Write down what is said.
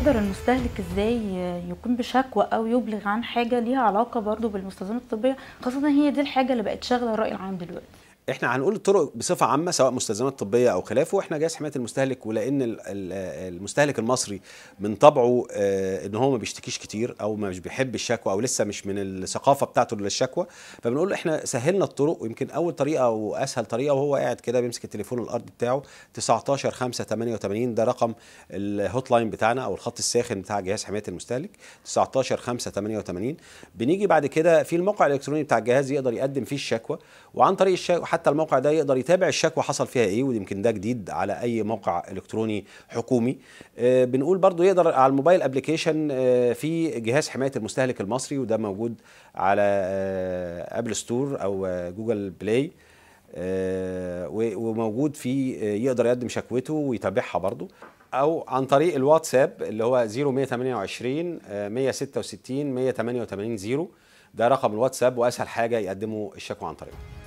يقدر المستهلك ازاي يقوم بشكوى او يبلغ عن حاجه ليها علاقه برضو بالمستلزمات الطبيه خاصه هي دي الحاجه اللي بقت شاغله الراي العام دلوقتي احنا هنقول الطرق بصفه عامه سواء مستلزمات طبيه او خلافه واحنا جهاز حمايه المستهلك ولان المستهلك المصري من طبعه ان هو ما بيشتكيش كتير او مش بيحب الشكوى او لسه مش من الثقافه بتاعته للشكوى فبنقول احنا سهلنا الطرق ويمكن اول طريقه واسهل طريقه وهو قاعد كده بيمسك التليفون الارضي بتاعه 19 5 88 ده رقم الهوت لاين بتاعنا او الخط الساخن بتاع جهاز حمايه المستهلك 19 5 88 بنيجي بعد كده في الموقع الالكتروني بتاع الجهاز يقدر يقدم فيه الشكوى وعن طريق الشكوى حتى الموقع ده يقدر يتابع الشكوى حصل فيها ايه ويمكن ده جديد على اي موقع الكتروني حكومي آه بنقول برضو يقدر على الموبايل ابلكيشن آه في جهاز حمايه المستهلك المصري وده موجود على آه ابل ستور او جوجل بلاي وموجود فيه يقدر يقدم شكوته ويتابعها برضو او عن طريق الواتساب اللي هو 0128 166 188 0 ده رقم الواتساب واسهل حاجه يقدموا الشكوى عن طريقه